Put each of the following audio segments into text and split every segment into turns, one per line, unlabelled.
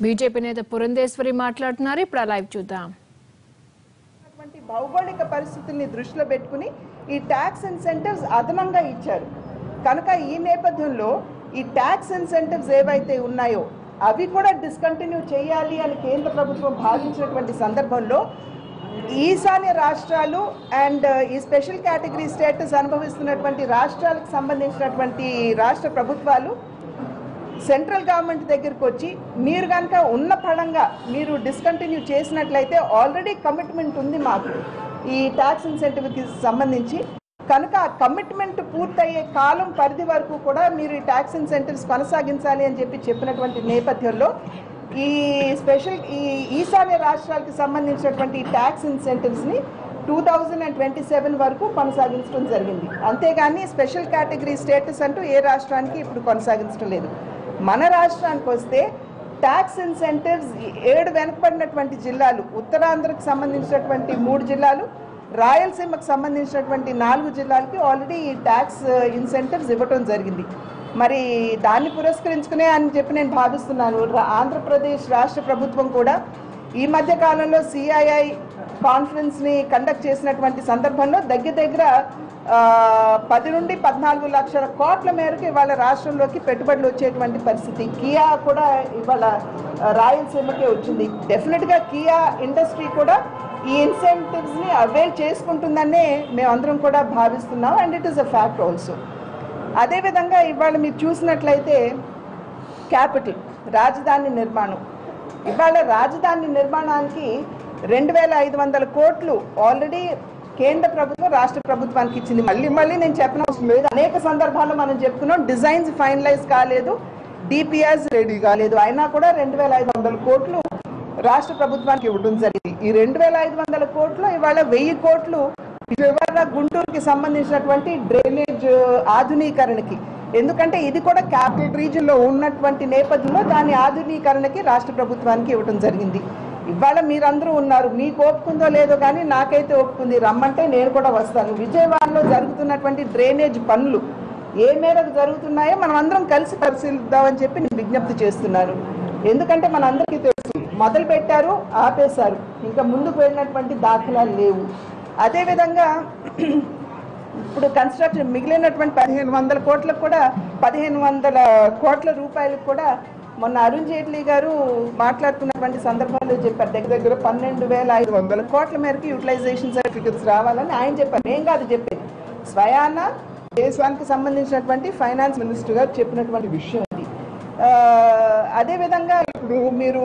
BJP నేత పురంధేశ్వరి మాట్లాడుతున్నారు ఇప్పుడు ఆ లైవ్ చూద్దాం
అటువంటి భౌగోళిక పరిస్థితుల్ని దృష్టిలో పెట్టుకుని ఈ ట్యాక్స్ ఇన్సెంటివ్స్ అదనంగా ఇచ్చారు కనుక ఈ నేపథ్యంలో ఈ ట్యాక్స్ ఇన్సెంటివ్స్ ఏవైతే ఉన్నాయో అవి కూడా డిస్కంటిన్యూ చేయాలి అని కేంద్ర ప్రభుత్వం భావించినటువంటి సందర్భంలో ఈశాన్య రాష్ట్రాలు అండ్ ఈ స్పెషల్ కేటగిరీ స్టేటస్ అనుభవిస్తున్నటువంటి రాష్ట్రాలకు సంబంధించినటువంటి రాష్ట్ర ప్రభుత్వాలు సెంట్రల్ గవర్నమెంట్ దగ్గరికి వచ్చి మీరు కనుక ఉన్న పడంగా మీరు డిస్కంటిన్యూ చేసినట్లయితే ఆల్రెడీ కమిట్మెంట్ ఉంది మాకు ఈ ట్యాక్స్ ఇన్సెంటివ్కి సంబంధించి కనుక ఆ కమిట్మెంట్ పూర్తయ్యే కాలం పరిధి వరకు కూడా మీరు ఈ ట్యాక్స్ ఇన్సెంటివ్స్ కొనసాగించాలి అని చెప్పి చెప్పినటువంటి నేపథ్యంలో ఈ స్పెషల్ ఈ ఈశాన్య రాష్ట్రాలకు సంబంధించినటువంటి ఈ ట్యాక్స్ ఇన్సెంటివ్స్ని two thousand and twenty seven వరకు కొనసాగించడం జరిగింది అంతేగాని స్పెషల్ కేటగిరీ స్టేటస్ అంటూ ఏ రాష్ట్రానికి ఇప్పుడు కొనసాగించడం లేదు మన రాష్ట్రానికి వస్తే ట్యాక్స్ ఇన్సెంటివ్స్ ఏడు వెనకబడినటువంటి జిల్లాలు ఉత్తరాంధ్రకు సంబంధించినటువంటి మూడు జిల్లాలు రాయలసీమకు సంబంధించినటువంటి నాలుగు జిల్లాలకి ఆల్రెడీ ఈ ట్యాక్స్ ఇన్సెంటివ్స్ ఇవ్వటం జరిగింది మరి దాన్ని పురస్కరించుకునే అని చెప్పి నేను భావిస్తున్నాను రా- ఆంధ్రప్రదేశ్ రాష్ట్ర ప్రభుత్వం కూడా ఈ మధ్య కాలంలో సిఐఐ కాన్ఫరెన్స్ని కండక్ట్ చేసినటువంటి సందర్భంలో దగ్గర దగ్గర ఆ, పది నుండి పద్నాలుగు లక్షల కోట్ల మేరకు ఇవాళ రాష్ట్రంలోకి పెట్టుబడులు వచ్చేటువంటి పరిస్థితి కియా కూడా ఇవాళ ఆ, రాయలసీమకే వచ్చింది డెఫినెట్గా కియా ఇండస్ట్రీ కూడా ఈ ఇన్సెంటివ్స్ని అవైల్ చేసుకుంటుందనే మేమందరం కూడా భావిస్తున్నాం and it is a fact also అదేవిధంగా ఇవాళ మీరు చూసినట్లయితే క్యాపిటల్ రాజధాని నిర్మాణం ఇవాళ రాజధాని నిర్మాణానికి రెండు వేల ఐదు వందల కోట్లు ఆల్రెడీ కేంద్ర ప్రభుత్వం రాష్ట్ర ప్రభుత్వానికి ఇచ్చింది మళ్ళీ మళ్ళీ నేను చెప్పనవసరం లేదు అనేక సందర్భాల్లో మనం చెప్పుకున్నాం డిజైన్స్ ఫైనలైజ్ కాలేదు డిపిఎస్ రెడీ కాలేదు అయినా కూడా రెండు వేల ఐదు వందల కోట్లు రాష్ట్ర ప్రభుత్వానికి ఇవ్వడం జరిగింది ఈ రెండు వేల ఐదు వందల కోట్లు ఇవాళ వెయ్యి కోట్లు విజయవాడ గుంటూరుకి సంబంధించినటువంటి డ్రైనేజ్ ఆధునీకరణకి ఎందుకంటే ఇది కూడా క్యాపిటల్ రీజియన్ లో ఉన్నటువంటి నేపథ్యంలో దాని ఆధునీకరణకి రాష్ట్ర ప్రభుత్వానికి ఇవ్వడం జరిగింది ఇవాళ మీరందరూ ఉన్నారు మీకు ఓపుకుందో లేదో కానీ నాకైతే ఒప్పుకుంది రమ్మంటే నేను కూడా వస్తాను విజయవాడలో జరుగుతున్నటువంటి డ్రైనేజ్ పనులు ఏ మేరకు జరుగుతున్నాయో మనం అందరం కలిసి పరిశీలిద్దామని చెప్పి నేను విజ్ఞప్తి చేస్తున్నాను ఎందుకంటే మనందరికీ తెలుసు మొదలు పెట్టారు ఆపేశారు ఇంకా ముందుకు వెళ్ళినటువంటి దాఖలాలు లేవు అదేవిధంగా ఇప్పుడు కన్స్ట్రక్షన్ మిగిలినటువంటి పదిహేను వందల కోట్లకు కూడా పదిహేను వందల కోట్ల రూపాయలకు కూడా మొన్న అరుణ్ జైట్లీ గారు మాట్లాడుతున్నటువంటి సందర్భాల్లో చెప్పారు దగ్గర దగ్గర పన్నెండు వేల ఐదు వందల కోట్ల మేరకు యూటిలైజేషన్ సర్టిఫికెట్స్ రావాలని ఆయన చెప్పారు ఏం కాదు చెప్పేది స్వయాన దేశానికి సంబంధించినటువంటి ఫైనాన్స్ మినిస్టర్ గారు చెప్పినటువంటి విషయం ఇది ఆ, అదేవిధంగా ఇప్పుడు మీరు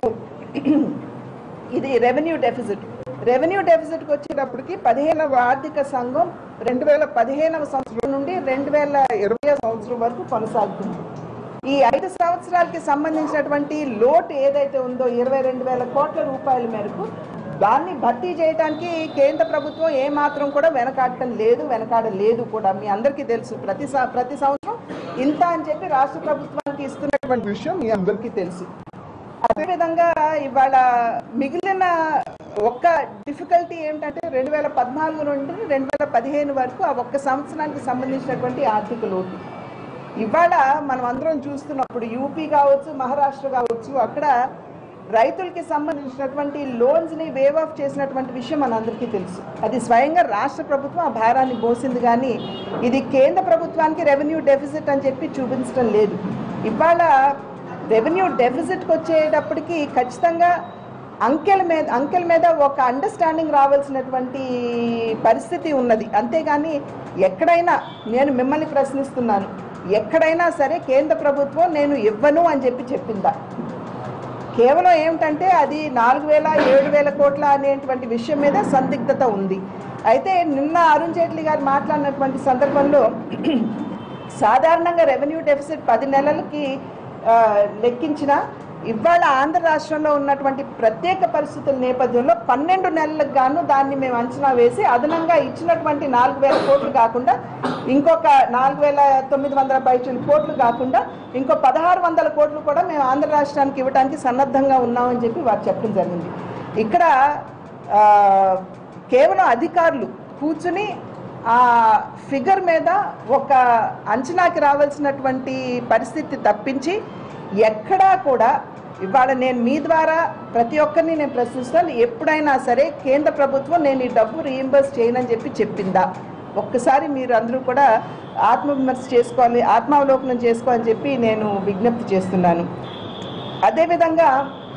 ఇది రెవెన్యూ డెఫిసిట్ రెవెన్యూ డెఫిసిట్కి వచ్చేటప్పటికి పదిహేనవ ఆర్థిక సంఘం రెండు వేల పదిహేనవ సంవత్సరం నుండి రెండు వేల ఇరవై సంవత్సరం వరకు కొనసాగుతుంది ఈ ఐదు సంవత్సరాలకి సంబంధించినటువంటి లోటు ఏదైతే ఉందో ఇరవై రెండు వేల కోట్ల రూపాయల మేరకు దాన్ని భర్తీ చేయడానికి కేంద్ర ప్రభుత్వం ఏ మాత్రం కూడా వెనకాడటం లేదు వెనకాడ లేదు కూడా మీ అందరికీ తెలుసు ప్రతి స- ప్రతి సంవత్సరం ఇంత అని చెప్పి రాష్ట్ర ప్రభుత్వానికి ఇస్తున్నటువంటి విషయం మీ అందరికీ తెలుసు అదేవిధంగా ఇవాళ మిగిలిన ఒక్క డిఫికల్టీ ఏంటంటే రెండు వేల పద్నాలుగు నుండి రెండు వేల పదిహేను వరకు ఆ ఒక్క సంవత్సరానికి సంబంధించినటువంటి ఆర్థిక లోటు ఇవాళ మనం అందరం చూస్తున్నప్పుడు యూపీ కావచ్చు మహారాష్ట్ర కావచ్చు అక్కడ రైతులకి సంబంధించినటువంటి లోన్స్ని వేవ్ ఆఫ్ చేసినటువంటి విషయం మనందరికీ తెలుసు అది స్వయంగా రాష్ట్ర ప్రభుత్వం ఆ భారాన్ని మోసింది కానీ ఇది కేంద్ర ప్రభుత్వానికి రెవెన్యూ డెఫిసిట్ అని చెప్పి చూపించడం లేదు ఇవాళ రెవెన్యూ డెఫిసిట్కి వచ్చేటప్పటికి ఖచ్చితంగా అంకెల మీద అంకెల మీద ఒక అండర్స్టాండింగ్ రావాల్సినటువంటి పరిస్థితి ఉన్నది అంతేగాని ఎక్కడైనా నేను మిమ్మల్ని ప్రశ్నిస్తున్నాను ఎక్కడైనా సరే కేంద్ర ప్రభుత్వం నేను ఇవ్వను అని చెప్పి చెప్పిందా కేవలం ఏమిటంటే అది నాలుగు వేల ఏడు వేల కోట్ల అనేటువంటి విషయం మీద సందిగ్ధత ఉంది అయితే నిన్న అరుణ్ జైట్లీ గారు మాట్లాడినటువంటి సందర్భంలో సాధారణంగా రెవెన్యూ డెఫిసిట్ పది నెలలకి ఆ, లెక్కించిన ఇవాళ ఆంధ్ర రాష్ట్రంలో ఉన్నటువంటి ప్రత్యేక పరిస్థితుల నేపథ్యంలో పన్నెండు నెలలకు గాను దాన్ని మేము అంచనా వేసి అదనంగా ఇచ్చినటువంటి నాలుగు వేల కోట్లు కాకుండా ఇంకొక నాలుగు వేల తొమ్మిది వందల పైచులు కోట్లు కాకుండా ఇంకో పదహారు వందల కోట్లు కూడా మేము ఆంధ్ర రాష్ట్రానికి ఇవ్వడానికి సన్నద్ధంగా ఉన్నామని చెప్పి వారు చెప్పడం జరిగింది ఇక్కడ ఆ, కేవలం అధికారులు కూర్చుని ఆ ఫిగర్ మీద ఒక అంచనాకి రావాల్సినటువంటి పరిస్థితి తప్పించి ఎక్కడా కూడా ఇవాళ నేను మీ ద్వారా ప్రతి ఒక్కరిని నేను ప్రశ్నిస్తాను ఎప్పుడైనా సరే కేంద్ర ప్రభుత్వం నేను ఈ డబ్బు రీఎంబర్స్ చేయనని చెప్పి చెప్పిందా ఒక్కసారి మీరు అందరూ కూడా ఆత్మవిమర్శ చేసుకోవాలి ఆత్మావలోకనం చేసుకోవాలని చెప్పి నేను విజ్ఞప్తి చేస్తున్నాను అదేవిధంగా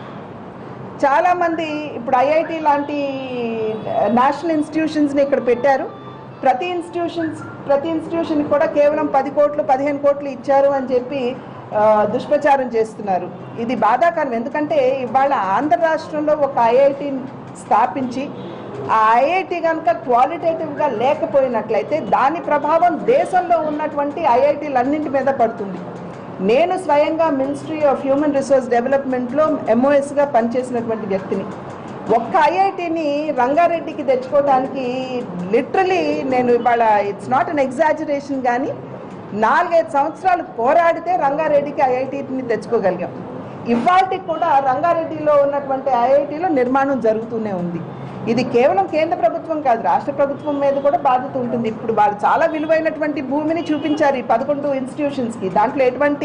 చాలామంది ఇప్పుడు ఐఐటి లాంటి నేషనల్ ఇన్స్టిట్యూషన్స్ని ఇక్కడ పెట్టారు ప్రతి ఇన్స్టిట్యూషన్స్ ప్రతి ఇన్స్టిట్యూషన్ కూడా కేవలం పది కోట్లు పదిహేను కోట్లు ఇచ్చారు అని చెప్పి ఆ, దుష్ప్రచారం చేస్తున్నారు ఇది బాధాకరం ఎందుకంటే ఇవాళ ఆంధ్ర రాష్ట్రంలో ఒక ఐఐటిని స్థాపించి ఆ ఐఐటి కనుక క్వాలిటేటివ్గా లేకపోయినట్లయితే దాని ప్రభావం దేశంలో ఉన్నటువంటి ఐఐటీలన్నింటి మీద పడుతుంది నేను స్వయంగా మినిస్ట్రీ ఆఫ్ హ్యూమన్ రిసోర్స్ డెవలప్మెంట్లో ఎంఓఎస్గా పనిచేసినటువంటి వ్యక్తిని ఒక్క ఐఐటిని రంగారెడ్డికి తెచ్చుకోవడానికి లిటరలీ నేను ఇవాళ ఇట్స్ నాట్ అన్ ఎగ్జాజరేషన్ కానీ నాలుగైదు సంవత్సరాలు పోరాడితే రంగారెడ్డికి ఐఐటిని తెచ్చుకోగలిగాం ఇవాళకి కూడా రంగారెడ్డిలో ఉన్నటువంటి ఐఐటిలో నిర్మాణం జరుగుతూనే ఉంది ఇది కేవలం కేంద్ర ప్రభుత్వం కాదు రాష్ట్ర ప్రభుత్వం మీద కూడా బాధ్యత ఉంటుంది ఇప్పుడు వాళ్ళు చాలా విలువైనటువంటి భూమిని చూపించారు ఈ పదకొండు ఇన్స్టిట్యూషన్స్కి దాంట్లో ఎటువంటి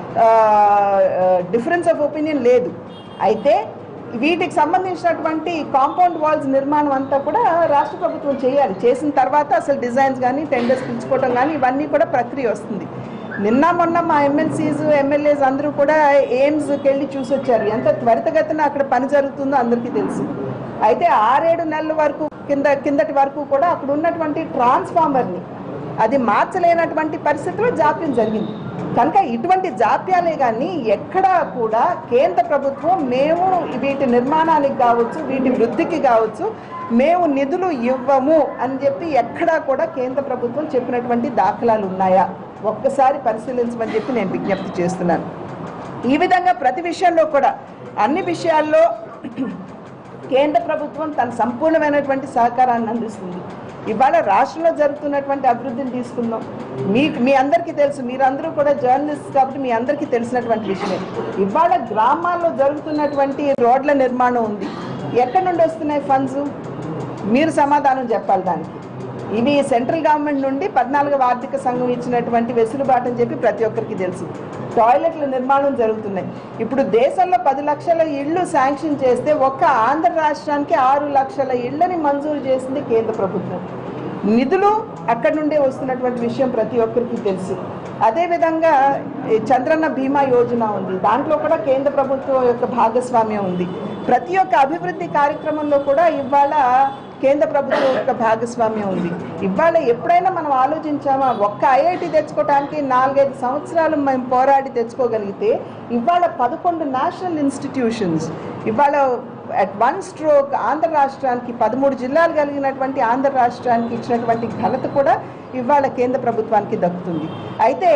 డిఫరెన్స్ ఆఫ్ ఒపీనియన్ లేదు అయితే వీటికి సంబంధించినటువంటి కాంపౌండ్ వాల్స్ నిర్మాణం అంతా కూడా రాష్ట్ర ప్రభుత్వం చేయాలి చేసిన తర్వాత అసలు డిజైన్స్ కానీ టెండర్స్ పిలుచుకోవడం కానీ ఇవన్నీ కూడా ప్రక్రియ వస్తుంది నిన్న మొన్న మా ఎమ్మెల్సీస్ ఎమ్మెల్యేస్ అందరూ కూడా ఎయిమ్స్కి వెళ్ళి చూసి వచ్చారు ఎంత త్వరితగతిన అక్కడ పని జరుగుతుందో అందరికీ తెలుసు అయితే ఆరేడు నెలల వరకు కింద కిందటి వరకు కూడా అక్కడ ఉన్నటువంటి ట్రాన్స్ఫార్మర్ని అది మార్చలేనటువంటి పరిస్థితిలో జాప్యం జరిగింది కనుక ఇటువంటి జాప్యాలే కానీ ఎక్కడా కూడా కేంద్ర ప్రభుత్వం మేము వీటి నిర్మాణానికి కావచ్చు వీటి వృద్ధికి కావచ్చు మేము నిధులు ఇవ్వము అని చెప్పి ఎక్కడా కూడా కేంద్ర ప్రభుత్వం చెప్పినటువంటి దాఖలాలు ఉన్నాయా ఒక్కసారి పరిశీలించమని చెప్పి నేను విజ్ఞప్తి చేస్తున్నాను ఈ విధంగా ప్రతి విషయంలో కూడా అన్ని విషయాల్లో కేంద్ర ప్రభుత్వం తన సంపూర్ణమైనటువంటి సహకారాన్ని అందిస్తుంది ఇవాళ రాష్ట్రంలో జరుగుతున్నటువంటి అభివృద్ధిని తీసుకుందాం మీ మీ అందరికీ తెలుసు మీరందరూ కూడా జర్నలిస్ట్ కాబట్టి మీ అందరికీ తెలిసినటువంటి విషయమే ఇవాళ గ్రామాల్లో జరుగుతున్నటువంటి రోడ్ల నిర్మాణం ఉంది ఎక్కడి నుండి వస్తున్నాయి ఫండ్స్ మీరు సమాధానం చెప్పాలి దానికి ఇవి సెంట్రల్ గవర్నమెంట్ నుండి పద్నాలుగవ ఆర్థిక సంఘం ఇచ్చినటువంటి వెసులుబాటు అని చెప్పి ప్రతి ఒక్కరికి తెలుసు టాయిలెట్ల నిర్మాణం జరుగుతున్నాయి ఇప్పుడు దేశంలో పది లక్షల ఇళ్ళు శాంక్షన్ చేస్తే ఒక్క ఆంధ్ర రాష్ట్రానికి ఆరు లక్షల ఇళ్ళని మంజూరు చేసింది కేంద్ర ప్రభుత్వం నిధులు అక్కడి నుండే వస్తున్నటువంటి విషయం ప్రతి ఒక్కరికి తెలుసు అదేవిధంగా ఈ చంద్రన్న బీమా యోజన ఉంది దాంట్లో కూడా కేంద్ర ప్రభుత్వం యొక్క భాగస్వామ్యం ఉంది ప్రతి ఒక్క అభివృద్ధి కార్యక్రమంలో కూడా ఇవాళ కేంద్ర ప్రభుత్వం యొక్క భాగస్వామ్యం ఉంది ఇవాళ ఎప్పుడైనా మనం ఆలోచించామా ఒక్క ఐఐటి తెచ్చుకోవడానికి నాలుగైదు సంవత్సరాలు మేము పోరాడి తెచ్చుకోగలిగితే ఇవాళ పదకొండు నేషనల్ ఇన్స్టిట్యూషన్స్ ఇవాళ అట్ వన్ స్ట్రోక్ ఆంధ్ర రాష్ట్రానికి పదమూడు జిల్లాలు కలిగినటువంటి ఆంధ్ర రాష్ట్రానికి ఇచ్చినటువంటి ఘనత కూడా ఇవాళ కేంద్ర ప్రభుత్వానికి దక్కుతుంది అయితే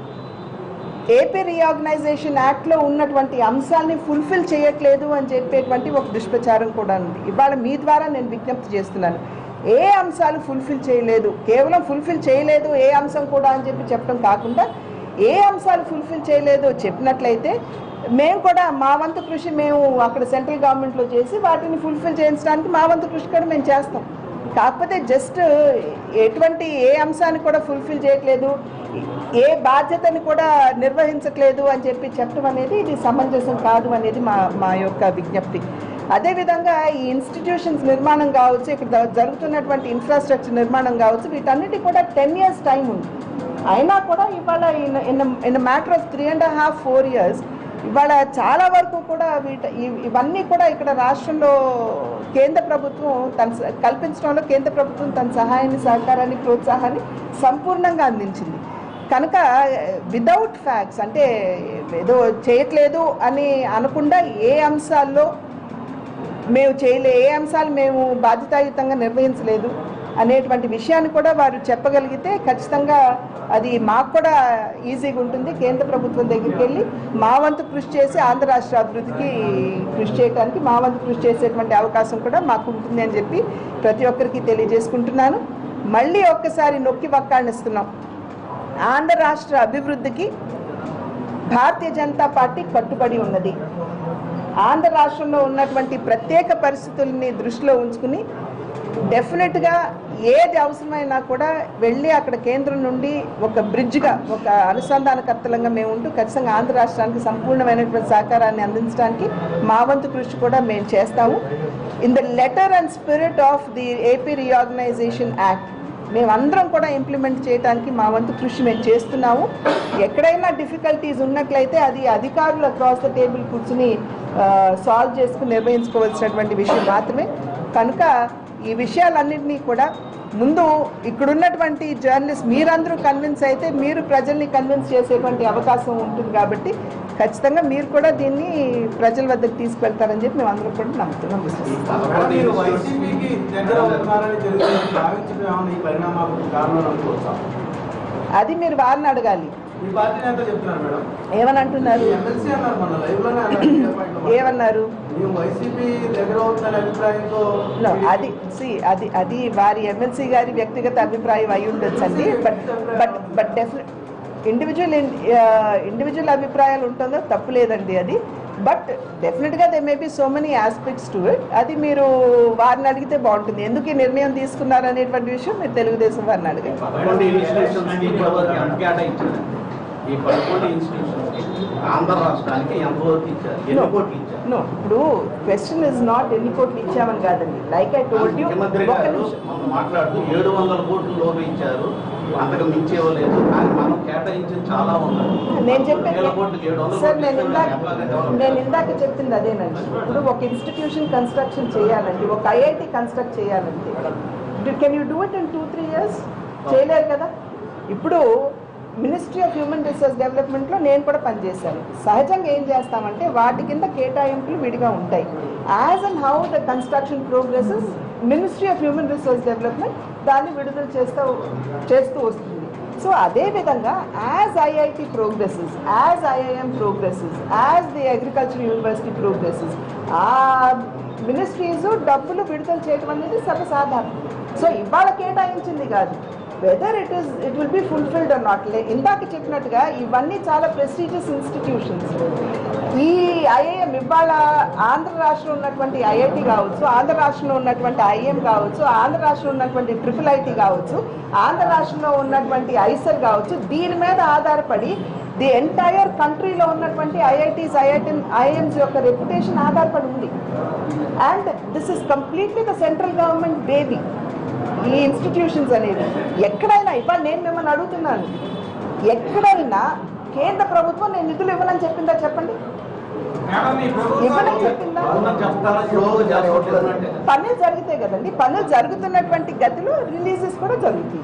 ఏపీ రీఆర్గనైజేషన్ యాక్ట్లో ఉన్నటువంటి అంశాలని ఫుల్ఫిల్ చేయట్లేదు అని చెప్పేటువంటి ఒక దుష్ప్రచారం కూడా ఉంది ఇవాళ మీ ద్వారా నేను విజ్ఞప్తి చేస్తున్నాను ఏ అంశాలు ఫుల్ఫిల్ చేయలేదు కేవలం ఫుల్ఫిల్ చేయలేదు ఏ అంశం కూడా అని చెప్పి చెప్పడం కాకుండా ఏ అంశాలు ఫుల్ఫిల్ చేయలేదో చెప్పినట్లయితే మేము కూడా మా వంతు కృషి మేము అక్కడ సెంట్రల్ గవర్నమెంట్లో చేసి వాటిని ఫుల్ఫిల్ చేయించడానికి మా వంతు కృషి కూడా మేము చేస్తాం కాకపోతే జస్ట్ ఎటువంటి ఏ అంశాన్ని కూడా ఫుల్ఫిల్ చేయట్లేదు ఏ బాధ్యతని కూడా నిర్వహించట్లేదు అని చెప్పి చెప్పడం అనేది ఇది సమంజసం కాదు అనేది మా మా యొక్క విజ్ఞప్తి అదేవిధంగా ఈ ఇన్స్టిట్యూషన్స్ నిర్మాణం కావచ్చు ఇక్కడ జ- జరుగుతున్నటువంటి ఇన్ఫ్రాస్ట్రక్చర్ నిర్మాణం కావచ్చు వీటన్నిటి కూడా టెన్ ఇయర్స్ టైం ఉంది అయినా కూడా ఇవాళ in in in matter of three and half four years ఇవాళ చాలా వరకు కూడా వీట ఇవ్- ఇవన్నీ కూడా ఇక్కడ రాష్ట్రంలో కేంద్ర ప్రభుత్వం తన స- కల్పించడంలో కేంద్ర ప్రభుత్వం తన సహాయాన్ని సహకారాన్ని ప్రోత్సాహాన్ని సంపూర్ణంగా అందించింది కనుక వితౌట్ ఫ్యాక్ట్స్ అంటే ఏదో చేయట్లేదు అని అనకుండా ఏ అంశాల్లో మేము చేయలే ఏ అంశాలు మేము బాధ్యతాయుతంగా నిర్వహించలేదు అనేటువంటి విషయాన్ని కూడా వారు చెప్పగలిగితే ఖచ్చితంగా అది మాకు కూడా ఈజీగా ఉంటుంది కేంద్ర ప్రభుత్వం దగ్గరికి వెళ్ళి మా వంతు కృషి చేసి ఆంధ్ర రాష్ట్ర అభివృద్ధికి కృషి చేయడానికి మా వంతు కృషి చేసేటువంటి అవకాశం కూడా మాకు ఉంటుంది అని చెప్పి ప్రతి ఒక్కరికి తెలియజేసుకుంటున్నాను మళ్ళీ ఒక్కసారి నొక్కి వక్కాణిస్తున్నాం ఆంధ్ర రాష్ట్ర అభివృద్ధికి భారతీయ జనతా పార్టీ కట్టుబడి ఉన్నది ఆంధ్ర రాష్ట్రంలో ఉన్నటువంటి ప్రత్యేక పరిస్థితుల్ని దృష్టిలో ఉంచుకుని డెఫినెట్గా ఏది అవసరమైనా కూడా వెళ్ళి అక్కడ కేంద్రం నుండి ఒక బ్రిడ్జ్గా ఒక అనుసంధానకర్తలంగా మేము ఉంటూ ఖచ్చితంగా ఆంధ్ర రాష్ట్రానికి సంపూర్ణమైనటువంటి సహకారాన్ని అందించడానికి మా వంతు కృషి కూడా మేము చేస్తాము in the letter and spirit of the AP reorganisation act మేమందరం కూడా ఇంప్లిమెంట్ చేయడానికి మా వంతు కృషి మేము చేస్తున్నాము ఎక్కడైనా డిఫికల్టీస్ ఉన్నట్లయితే అది అధికారులు అక్రాస్ ద టేబుల్ కూర్చుని సాల్వ్ చేసుకుని నిర్వహించుకోవాల్సినటువంటి విషయం మాత్రమే కనుక ఈ విషయాలన్నింటినీ కూడా ముందు ఇక్కడున్నటువంటి జర్నలిస్ట్ మీరందరూ కన్విన్స్ అయితే మీరు ప్రజల్ని కన్విన్స్ చేసేటువంటి అవకాశం ఉంటుంది కాబట్టి ఖచ్చితంగా మీరు కూడా దీన్ని ప్రజల వద్దకు తీసుకెళ్తారని చెప్పి మేము అందరం కూడా నమ్ముతున్నాం విశ్వసిస్తున్నాం
మేడం, మీరు వైసీపీకి దగ్గర అవుతున్నారని తెలిసి భావించడం ఏమన్నా ఈ పరిణామాలకు కారణం అనుకోవచ్చా
అది మీరు వారిని అడగాలి
ఈ పార్టీ నేత చెప్తున్నారు మేడం
ఏమని అంటున్నారు
ఎమ్మెల్సీ అన్నారు మన లైవ్ లోనే అన్నారు మీడియా పాయింట్లో మాట్లాడుతూ.
ఏమన్నారు
మేము వైసీపీ దగ్గర అవుతున్న అభిప్రాయంతో
No, అది సి అది అది వారి ఎమ్మెల్సీ గారి వ్యక్తిగత అభిప్రాయం అయి ఉండొచ్చండి but but but definite individual individual అభిప్రాయాలు ఉంటుందో తప్పు లేదండి అది బట్ డెఫినెట్గా they may be so many aspects to it అది మీరు వారిని అడిగితే బాగుంటుంది ఎందుకు ఈ నిర్ణయం తీసుకున్నారు అనేటువంటి విషయం మీరు తెలుగుదేశం వారిని అడగండి
పదకొండు ఇన్స్టిట్యూషన్స్ కి ఇప్పటివరకు ఎంత కేటాయించారు ఈ పదకొండు ఇన్స్టిట్యూషన్స్ కి ఆంధ్ర రాష్ట్రానికి ఎంత వరకు ఇచ్చారు ఎన్ని కోట్లు ఇచ్చారు
నో ఇప్పుడు క్వశ్చన్ ఇస్ నాట్ ఎన్ని కోట్లు ఇచ్చామని కాదండి లైక్ ఐ టోల్డ్ యూ
ముఖ్యమంత్రి
ఒక
గారు
నిమిషం
మనం మాట్లాడుతూ ఏడు వందల కోట్లు లోపు ఇచ్చారు అంతకు మించి ఇవ్వలేదు కానీ మనం కేటాయించింది చాలా ఉంది
నేను చెప్పేది
వేల కోట్లకి ఏడు వందల
సార్
కోట్లు
నేను
ఇస్తే
ఇందాక
ఎట్లాగా డెవలప్
నేను ఇందాక చెప్పింది అదేనండి ఇప్పుడు ఒక ఇన్స్టిట్యూషన్ కన్స్ట్రక్షన్ చేయాలండి ఒక ఐఐటి కన్స్ట్రక్ట్ చేయాలండి can you do it in two three years చేయలేరు కదా ఇప్పుడు మినిస్ట్రీ ఆఫ్ హ్యూమన్ రిసోర్స్ డెవలప్మెంట్లో నేను కూడా పనిచేశాను సహజంగా ఏం చేస్తామంటే వాటి కింద కేటాయింపులు విడిగా ఉంటాయి as and how the construction progresses ministry of human resource development దాన్ని విడుదల చేస్తూ చేస్తూ వస్తుంది సో అదే విధంగా as IIT progresses as IIM progresses as the agriculture university progresses ఆ మినిస్ట్రీస్ డబ్బులు విడుదల చేయడం అనేది సర్వసాధారణం సో ఇవాళ కేటాయించింది కాదు whether it is it will be fulfilled or not లే ఇందాక చెప్పినట్టుగా ఇవన్నీ చాలా ప్రెస్టీజియస్ ఇన్స్టిట్యూషన్స్ ఈ ఐఐఎం ఇవాళ ఆంధ్ర రాష్ట్రంలో ఉన్నటువంటి ఐఐటి కావచ్చు ఆంధ్ర రాష్ట్రంలో ఉన్నటువంటి ఐఎం కావచ్చు ఆంధ్ర రాష్ట్రంలో ఉన్నటువంటి ట్రిపుల్ ఐటి కావచ్చు ఆంధ్ర రాష్ట్రంలో ఉన్నటువంటి ఐసర్ కావచ్చు దీని మీద ఆధారపడి ది ఎంటైర్ కంట్రీలో ఉన్నటువంటి ఐఐటీస్ ఐఐటి ఐఎమ్స్ యొక్క రెప్యుటేషన్ ఆధారపడి ఉంది and this is completely the central government baby ఈ ఇన్స్టిట్యూషన్స్ అనేవి ఎక్కడైనా ఇవాళ నేను మిమ్మల్ని అడుగుతున్నాను ఎక్కడైనా కేంద్ర ప్రభుత్వం నేను నిధులు ఇవ్వనని చెప్పిందా చెప్పండి ఇవ్వనని చెప్పిందా
అవునని చెప్తారా స్లోగా చేసుకోవట్లేదంటే
పనులు జరిగితే కదండి పనులు జరుగుతున్నటువంటి గతిలో రిలీజెస్ కూడా జరుగుతాయి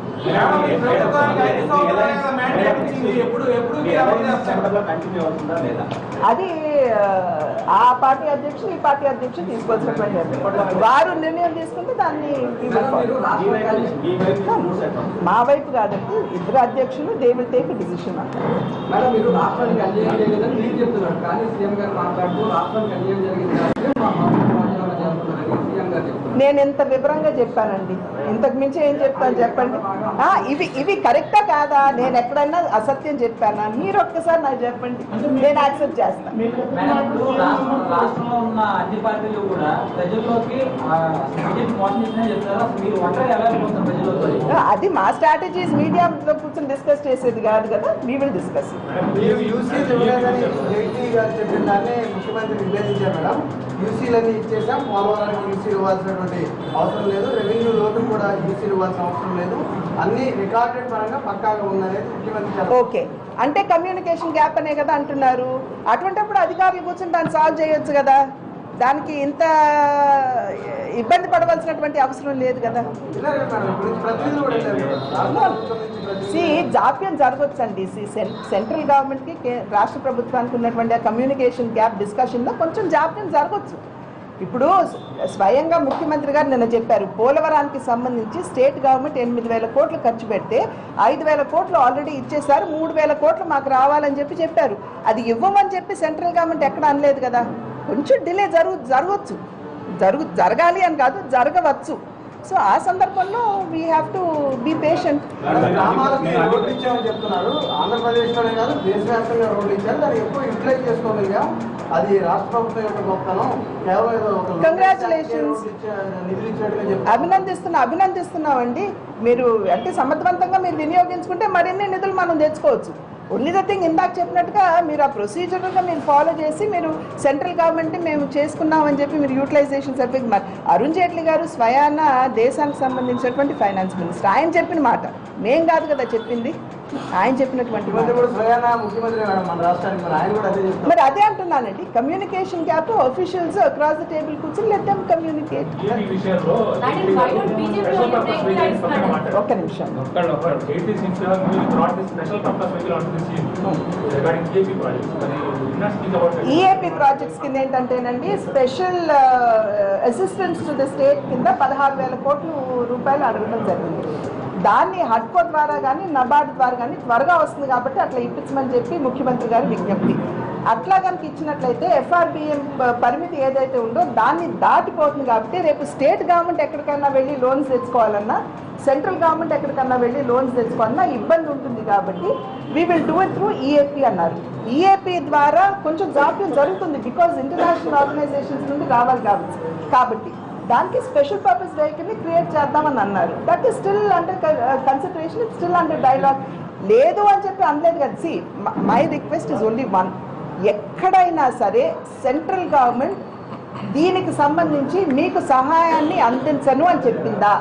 ఎప్పుడు ఎప్పుడు
కంటిన్యూ అవుతుందా లేదా
అది ఆ, ఆ పార్టీ అధ్యక్షులు ఈ పార్టీ అధ్యక్షులు తీసుకోవాల్సినటువంటి నిర్ణయం. వారు నిర్ణయం తీసుకుంటే దాన్ని we will follow.
ఈ వైపు నుంచి ఈ వైపు నుంచి మూవ్ సెట్ అవుతుంది.
మా వైపు కాదండి ఇద్దరు అధ్యక్షులు they will take decision
madam మీరు రాష్ట్రానికి అన్యాయం చేయలేదని మీరు చెప్తున్నారు కానీ సీఎం గారు మాట్లాడుతూ రాష్ట్రానికి అన్యాయం జరిగింది కాబట్టి మా ప్రభుత్వం రాజీనామా చేస్తున్నారని సీఎం గారు చెప్తున్నారు
నేను ఎంత వివరంగా చెప్పానండి ఇంతకు మించి ఏం చెప్తాను చెప్పండి ఆ, ఇవి ఇవి కరెక్టా కాదా నేను ఎక్కడైనా అసత్యం చెప్పానా మీరు ఒక్కసారి నాకు చెప్పండి నేను యాక్సెప్ట్ చేస్తాను
మేడం ఇప్పుడు రాష్ట్రం రాష్ట్రంలో ఉన్న అన్ని పార్టీలు కూడా ప్రజల్లోకి బీజేపీ మోసం చేసినా చెప్తారు అసలు మీరు ఒంటరి ఎలా వెళ్ళిపోతారు ప్రజల్లోకి
అది మా స్ట్రాటజీస్ మీడియాలో కూర్చొని డిస్కస్ చేసేది కాదు కదా వీ విల్ డిస్కస్
మీరు యూసీ ఇవ్వలేదని జైట్లీ గారు చెప్పిన దాన్ని ముఖ్యమంత్రి నిర్దేశించారు మేడం యూసీలన్నీ ఇచ్చేసాం పోలవరానికి యూసీ ఇవ్వాల్సినటువంటి అవసరం లేదు రెవెన్యూ లోటు కూడా యూసీ ఇవ్వాల్సిన అవసరం లేదు అన్ని రికార్డెడ్ పరంగా పక్కాగా ఉందనేది ముఖ్యమంత్రి చెప్పారు.
ఓకే అంటే కమ్యూనికేషన్ గ్యాప్ అనే కదా అంటున్నారు అటువంటిప్పుడు అధికారులు కూర్చొని దాన్ని సాల్వ్ చేయొచ్చు కదా దానికి ఇంత ఇబ్బంది పడవలసినటువంటి అవసరం లేదు కదా
వెళ్ళారు కదా మేడం ఇప్పుడు నుంచి ప్రతినిధులు కూడా వెళ్ళారు కదా. రాష్ట్ర ప్రభుత్వం నుంచి ప్రతినిధులు
సి జాప్యం జరగవచ్చండి సి సెం- సెంట్రల్ గవర్నమెంట్కి కే- రాష్ట్ర ప్రభుత్వానికి ఉన్నటువంటి ఆ కమ్యూనికేషన్ గ్యాప్ డిస్కషన్లో కొంచెం జాప్యం జరగవచ్చు ఇప్పుడు స్వ- స్వయంగా ముఖ్యమంత్రి గారు నిన్న చెప్పారు పోలవరానికి సంబంధించి స్టేట్ గవర్నమెంట్ ఎనిమిది వేల కోట్లు ఖర్చు పెడితే ఐదు వేల కోట్లు ఆల్రెడీ ఇచ్చేశారు మూడు వేల కోట్లు మాకు రావాలని చెప్పి చెప్పారు అది ఇవ్వమని చెప్పి సెంట్రల్ గవర్నమెంట్ ఎక్కడ అనలేదు కదా కొంచెం డిలే జరుగు జరగవచ్చు జరుగు జరగాలి అని కాదు జరగవచ్చు సో ఆ సందర్భంలో we have to be patient
madam, గ్రామాలకి రోడ్లు ఇచ్చామని చెప్తున్నారు ఆంధ్రప్రదేశ్లోనే కాదు దేశవ్యాప్తంగా రోడ్లు ఇచ్చారు దాన్ని ఎక్కువ యూటిలైజ్ చేసుకోగలిగాం అది రాష్ట్ర ప్రభుత్వం యొక్క గొప్పతనం కేవలం ఏదో ఒక
Congratulations.
నిధులు ఇచ్చినట్టుగా చెప్తారు
అభినందిస్తున్నా అభినందిస్తున్నామండి మీరు అంటే సమర్థవంతంగా మీరు వినియోగించుకుంటే మరిన్ని నిధులు మనం తెచ్చుకోవచ్చు ఓన్లీ ద థింగ్ ఇందాక చెప్పినట్టుగా మీరు ఆ ప్రొసీజర్గా మీరు ఫాలో చేసి మీరు సెంట్రల్ గవర్నమెంట్ మేము చేసుకున్నామని చెప్పి మీరు యూటిలైజేషన్ సర్టిఫికేట్ మరి అరుణ్ జైట్లీ గారు స్వయాన దేశానికి సంబంధించినటువంటి ఫైనాన్స్ మినిస్టర్ ఆయన చెప్పిన మాట మేం కాదు కదా చెప్పింది ఆయన చెప్పినటువంటి మాట
ముఖ్యమంత్రి కూడా స్వయాన ముఖ్యమంత్రి మేడం మన రాష్ట్రానికి మరి ఆయన కూడా అదే చెప్తారు
మరి అదే అంటున్నానండి communication gap officials across the table కూర్చొని లెట్ దెమ్ కమ్యూనికేట్
ఈ విషయంలో
That is why don't BJP
special
only
purpose
take
vehicle
rights
పక్కన
matter.
మాట్లాడు.
ఒక్క నిమిషం
ఒక్కళ్ళు ఒక్కళ్ళు. 86 years we brought this special purpose vehicle onto the scene regarding EAP projects. మరి you not speak about it.
EAP projects కింద ఏంటంటేనండి special assistance to the state కింద పదహారు వేల కోట్లు రూపాయలు అడగడం జరిగింది దాన్ని హడ్కో ద్వారా కానీ నబార్డ్ ద్వారా కానీ త్వరగా వస్తుంది కాబట్టి అట్లా ఇప్పించమని చెప్పి ముఖ్యమంత్రి గారి విజ్ఞప్తి అట్లా కనుక ఇచ్చినట్లయితే ఎఫ్ఆర్బిఎం పరిమితి ఏదైతే ఉందో దాన్ని దాటిపోతుంది కాబట్టి రేపు స్టేట్ గవర్నమెంట్ ఎక్కడికైనా వెళ్ళి లోన్స్ తెచ్చుకోవాలన్నా సెంట్రల్ గవర్నమెంట్ ఎక్కడికన్నా వెళ్ళి లోన్స్ తెచ్చుకోవాలన్నా ఇబ్బంది ఉంటుంది కాబట్టి we will do it through EAP అన్నారు ఈఏపీ ద్వారా కొంచెం జాప్యం జరుగుతుంది బికాజ్ ఇంటర్నేషనల్ ఆర్గనైజేషన్స్ నుండి రావాలి కాబట్టి కాబట్టి దానికి స్పెషల్ పర్పస్ వెహికల్ని క్రియేట్ చేద్దామని అన్నారు that is still under consideration it still under dialogue లేదు అని చెప్పి అనలేదు కదా see my request is only one ఎక్కడైనా సరే సెంట్రల్ గవర్నమెంట్ దీనికి సంబంధించి మీకు సహాయాన్ని అందించను అని చెప్పిందా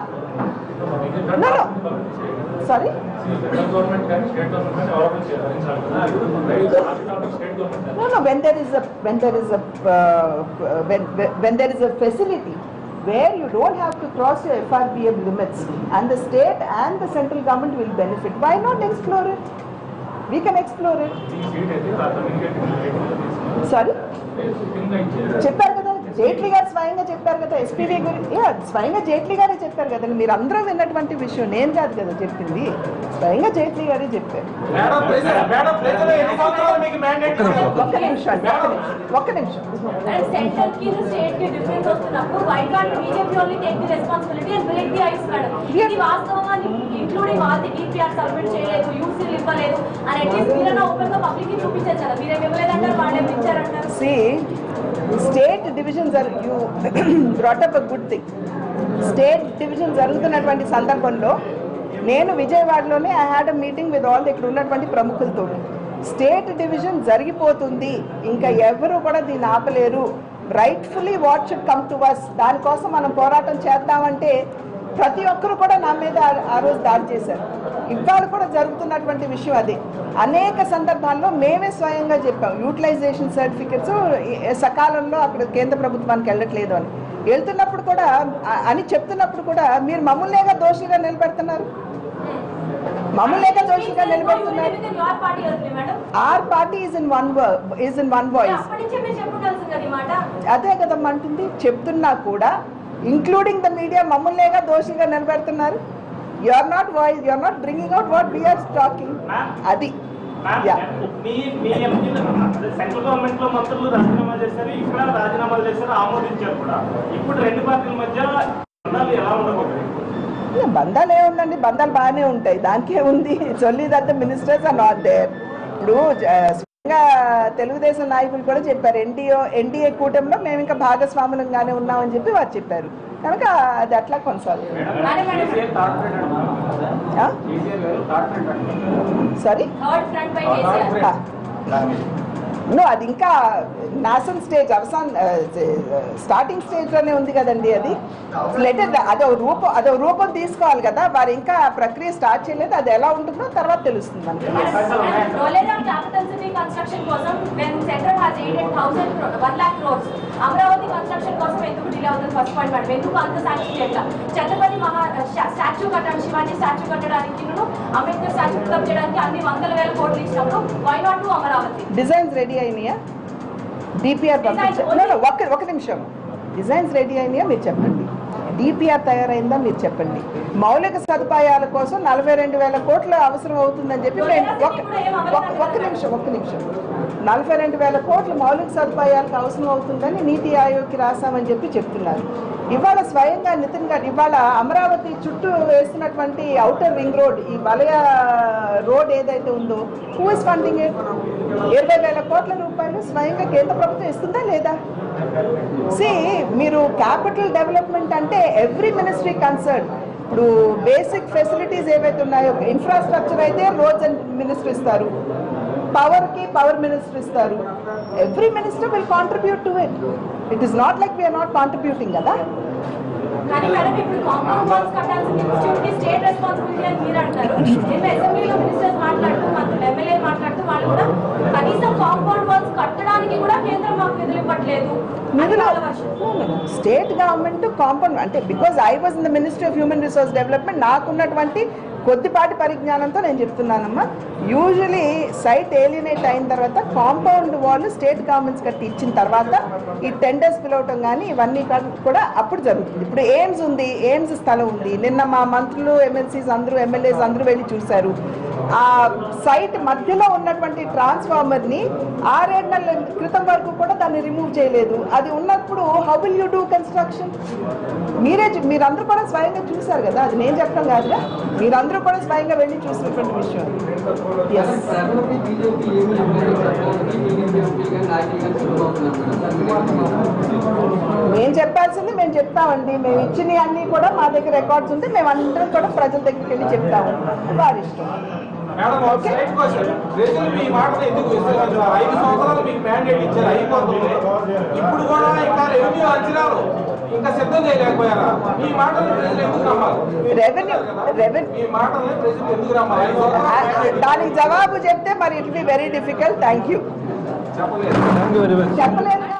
No, no. Sorry
central government కానీ స్టేట్ గవర్నమెంట్ కానీ ఎవరో చేయాలి భరించాలి కదా. అది right topic state government
No, no, when there is a, when there is a, uh, when, when there is a facility where you don't have to cross your FRBM limits and the state and the central government will benefit, why not explore it? We can explore it.
ఈ seat అయితే communicate
Sorry?
కింద ఇచ్చారు
చెప్పారు కదా జైట్లీ గారు స్వయంగా చెప్పారు కదా ఎస్పీబీ గురించి యా, స్వయంగా జైట్లీ గారే చెప్పారు కదండి మీరు అందరూ విన్నటువంటి విషయం నేను కాదు కదా చెప్పింది స్వయంగా జైట్లీ గారే చెప్పారు
మేడం మేడం ప్రజలు ఎన్ని సంవత్సరాలు మీకు మ్యాండేట్
ఒక్క నిమిషం అండి, ఒక్క నిమిషం ఒక్క నిమిషం
And central కి స్టేట్ కి డిఫరెన్స్ వస్తున్నప్పుడు why can't BJP only take the responsibility and break the ice madam ఇది వాస్తవంగా including all the DPR submit చేయలేదు యూసీలు ఇవ్వలేదు అని అట్లీస్ట్ మీరైనా ఓపెన్ గా పబ్లిక్ కి చూపించచ్చు కదా మీరేం ఇవ్వలేదంటారు వాళ్ళేం ఇచ్చారంటారు
See, state divisions are, you brought up a good thing. State division జరుగుతున్నటువంటి సందర్భంలో నేను విజయవాడలోనే I had a meeting with all ఇక్కడ ఉన్నటువంటి ప్రముఖులతో స్టేట్ డివిజన్ జరిగిపోతుంది ఇంకా ఎవరు కూడా దీన్ని ఆపలేరు rightfully what should come to us దానికోసం మనం పోరాటం చేద్దామంటే ప్రతి ఒక్కరు కూడా నా మీద ఆ- ఆ రోజు దాడి చేశారు ఇవాళ కూడా జరుగుతున్నటువంటి విషయం అదే అనేక సందర్భాల్లో మేమే స్వయంగా చెప్పాం యూటిలైజేషన్ సర్టిఫికెట్స్ సకాలంలో అక్కడ కేంద్ర ప్రభుత్వానికి వెళ్ళట్లేదు అని వెళ్తున్నప్పుడు కూడా ఆ- అని చెప్తున్నప్పుడు కూడా మీరు మమ్మల్నేగా దోషులుగా నిలబెడుతున్నారు మమ్మల్నేగా దోషులుగా నిలబెడుతున్నారు
యువర్ పార్టీ వస్తుంది madam
our party is in one is in one voice
అప్పటి నుంచే మీరు చెప్పుకోవాల్సింది కదా ఈ మాట
అదే కదమ్మా అంటుంది చెప్తున్నా కూడా ఇంక్లూడింగ్ ద మీడియా మమ్మల్నేగా దోషిగా నిలబెడుతున్నారు you are not voice you are not bringing out what we're talking అది యా
మీ మీ ఎంపీలు అదే సెంట్రల్ గవర్నమెంట్ లో మంత్రులు రాజీనామా చేశారు ఇక్కడ రాజీనామాలు చేశారు ఆమోదించారు కూడా ఇప్పుడు రెండు పార్టీల మధ్య బంధాలు ఎలా ఉండకూడదు
ఇక బంధాలు ఏముందండి బంధాలు బాగానే ఉంటాయి దానికే ఉంది చొల్లి that ministers are not there ఇప్పుడు జ- స్వయంగా తెలుగుదేశం నాయకులు కూడా చెప్పారు ఎన్డీఓ ఎన్డీఏ కూటమిలో మేము ఇంకా భాగస్వాములంగానే ఉన్నామని చెప్పి వారు చెప్పారు కనుక అది అట్లా కొనసాగుతుంది
madam madam
KCR third front అంటున్నారు కదా కేసీఆర్ గారు థర్డ్ ఫ్రంట్ అంటున్నారు
sorry
third front by KCR
no అది ఇంకా నాసన్ స్టేజ్ అవసాన్ స్టార్టింగ్ స్టేజ్ లోనే ఉంది కదండి అది లెటర్ అదో రూపం అదో రూపం తీసుకోవాలి కదా వారు ఇంకా ఆ ప్రక్రియ స్టార్ట్ చేయలేదు అది ఎలా ఉంటుందో తర్వాత తెలుస్తుంది మనకి
రోలేరామ్ క్యాపిటల్ సిటీ కన్స్ట్రక్షన్ కోసం when central has aided thousand one lakh crores Amaravati construction కోసం ఎందుకు డిలే అవుతుంది ఫస్ట్ పాయింట్ మేడం ఎందుకు అంత శాంక్షన్ చేయట్లా ఛత్రపతి మహా స్టాచ్యూ కట్టడం శివాజీ స్టాచ్యూ కట్టడానికి అంబేద్కర్ స్టాచ్యూ పికప్ చేయడానికి అన్ని వందల వేల కోట్లు ఇచ్చినప్పుడు why not to Amaravati
designs ready అయినాయా డిపిఆర్ పంపించారు No, no, ఒక ఒక నిమిషం డిజైన్స్ రెడీ అయినాయా మీరు చెప్పండి డిపిఆర్ తయారైందా మీరు చెప్పండి మౌలిక సదుపాయాల కోసం నలభై రెండు వేల కోట్లు అవసరం అవుతుందని చెప్పి మేము ఒక- ఒక- ఒక్క నిమిషం ఒక్క నిమిషం నలభై రెండు వేల కోట్ల మౌలిక సదుపాయాలకు అవసరం అవుతుందని నీతి ఆయోగ్కి రాశామని చెప్పి చెప్తున్నారు ఇవాళ స్వయంగా నితిన్ గారు ఇవాళ అమరావతి చుట్టూ వేస్తున్నటువంటి అవుటర్ రింగ్ రోడ్ ఈ వలయ రోడ్ ఏదైతే ఉందో హూ ఇస్ ఫండింగ్ ఇట్ ఇరవై వేల కోట్ల రూపాయలు స్వయంగా కేంద్ర ప్రభుత్వం ఇస్తుందా లేదా సి మీరు క్యాపిటల్ డెవలప్మెంట్ అంటే ఎవ్రీ మినిస్ట్రీ కన్సర్న్ ఇప్పుడు బేసిక్ ఫెసిలిటీస్ ఏవైతే ఉన్నాయో ఇన్ఫ్రాస్ట్రక్చర్ అయితే రోడ్స్ అండ్ మినిస్టర్ ఇస్తారు పవర్ కి పవర్ మినిస్టర్ ఇస్తారు every minister will contribute to it it is not like we're not contributing కదా
కానీ మేడం ఇప్పుడు కాంపౌండ్ వాల్స్ కట్టాల్సిన ఇన్స్టిట్యూట్ స్టేట్ రెస్పాన్సిబిలిటీ అని మీరు అంటారు నేను అసెంబ్లీలో మినిస్టర్స్ మాట్లాడుతూ మంత్రులు ఎమ్మెల్యే మాట్లాడుతూ వాళ్ళు కూడా కనీసం కాంపౌండ్ వాల్స్ కట్టడానికి కూడా కేంద్రం మాకు నిధులు ఇవ్వట్లేదు అని
నిధులు
వాళ్ళ వర్షం
స్టేట్ గవర్నమెంట్ కాంపౌండ్ అంటే because I was in the ministry of human resource development నాకున్నటువంటి కొద్దిపాటి పరిజ్ఞానంతో నేను చెప్తున్నానమ్మా యూజువలీ సైట్ ఏలినేట్ అయిన తర్వాత కాంపౌండ్ వాళ్ళు స్టేట్ గవర్నమెంట్స్ కట్టి ఇచ్చిన తర్వాత ఈ టెండర్స్ పిలవటం కానీ ఇవన్నీ కా- కూడా అప్పుడు జరుగుతుంది ఇప్పుడు ఎయిమ్స్ ఉంది ఎయిమ్స్ స్థలం ఉంది నిన్న మా మంత్రులు ఎమ్మెల్సీస్ అందరూ ఎమ్మెల్యేస్ అందరూ వెళ్ళి చూశారు ఆ సైట్ మధ్యలో ఉన్నటువంటి ట్రాన్స్ఫార్మర్ ని ఆరేడు నెలల క్రితం వరకు కూడా దాన్ని రిమూవ్ చేయలేదు అది ఉన్నప్పుడు how will you do construction మీరే చూ- మీరందరూ కూడా స్వయంగా చూశారు కదా అది నేను చెప్పడం కాదుగా మీరందరూ కూడా స్వయంగా వెళ్ళి చూసినటువంటి విషయం ఎస్
ప్రజలకి బీజేపీ ఏమి ఎంప్లాయీ చెప్పడానికి టీడీపీ ఎంపీలు కానీ నాయకులు కానీ సిద్ధమవుతున్నారు మేడం దాని మీద ఏమంటారు?
మేము చెప్పాల్సింది మేము చెప్తామండి మేము ఇచ్చినవి అన్నీ కూడా మా దగ్గర రికార్డ్స్ ఉంటే మేము అందరం కూడా ప్రజల దగ్గరికి వెళ్ళి చెప్తాము వారి ఇష్టం
మేడం ఒక స్ట్రైట్ క్వశ్చన్ ప్రజలు మీ మాటలు ఎందుకు విశ్వసించారు ఐదు సంవత్సరాలు మీకు మ్యాండేట్ ఇచ్చారు అయిపోతుంది ఇప్పుడు కూడా ఇంకా రెవెన్యూ అంచనాలు ఇంకా సిద్ధం చేయలేకపోయారా మీ మాటలు ప్రజలు ఎందుకు నమ్మాలి
రెవెన్యూ రెవెన్యూ
మీ మాటల్ని ప్రజలు ఎందుకు నమ్మాలి ఐదు సంవత్సరాలు mandate
దానికి జవాబు చెప్తే మరి it be very difficult thank you
చెప్పలేదు
చెప్పలేదు